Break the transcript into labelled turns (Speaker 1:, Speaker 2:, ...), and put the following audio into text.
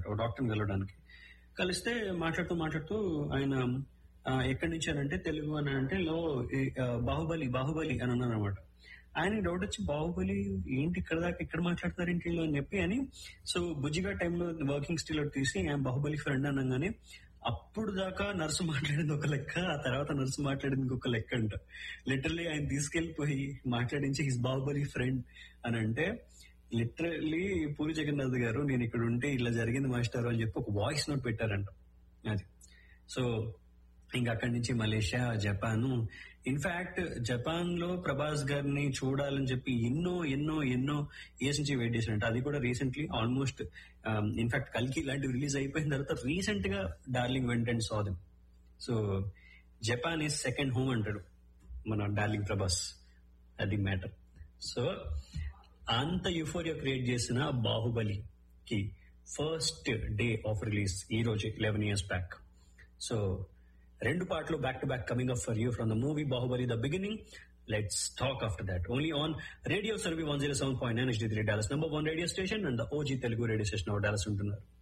Speaker 1: ఒక డాక్టర్ని కలవడానికి కలిస్తే మాట్లాడుతూ మాట్లాడుతూ ఆయన ఆ, ఎక్కడి నుంచి అని అంటే తెలుగు అని అంటే లో ఈ, ఆ, బాహుబలి బాహుబలి అని అన్నారు అనమాట ఆయనకి డౌట్ వచ్చి బాహుబలి ఏంటి ఇక్కడ దాకా ఇక్కడ మాట్లాడతారు ఏంటి వీళ్ళు అని చెప్పి అని సో బుజ్జిగా టైంలో వర్కింగ్ స్టిల్ తీసి ఆయన బాహుబలి ఫ్రెండ్ అనగానే అప్పుడు దాకా నర్సు మాట్లాడింది ఒక లెక్క ఆ తర్వాత నర్సు మాట్లాడింది ఒక లెక్క అంట లిటరలీ ఆయన తీసుకెళ్లిపోయి మాట్లాడించి హిస్ బాహుబలి ఫ్రెండ్ అని అంటే లిటరలీ పూరి జగన్నాథ్ గారు నేను ఇక్కడ ఉంటే ఇలా జరిగింది మాస్టర్ అని చెప్పి ఒక వాయిస్ నోట్ పెట్టారంట అది సో ఇంకా అక్కడి నుంచి మలేషియా జపాన్ ఇన్ఫాక్ట్ జపాన్ లో ప్రభాస్ గారిని చూడాలని చెప్పి ఎన్నో ఎన్నో ఎన్నో ఇయర్స్ నుంచి వెయిట్ చేసినట్టు అది కూడా రీసెంట్లీ ఆల్మోస్ట్ ఇన్ఫాక్ట్ కల్కి ఇలాంటివి రిలీజ్ అయిపోయిన తర్వాత రీసెంట్ గా డార్లింగ్ వెంట అండ్ సాదం so Japan is second home అంటాడు మన డార్లింగ్ ప్రభాస్ అది మ్యాటర్ సో అంత యుఫోరియా క్రియేట్ చేసిన బాహుబలికి ఫస్ట్ డే ఆఫ్ రిలీజ్ ఈ రోజు లెవెన్ ఇయర్స్ బ్యాక్ సో రెండు పాటలు back to back coming up for you from the movie Baahubali the beginning let's talk after that only on radio సర్వీ one zero seven point nine HD three Dallas number one radio station and the OG Telugu radio station of Dallas ఉంటున్నారు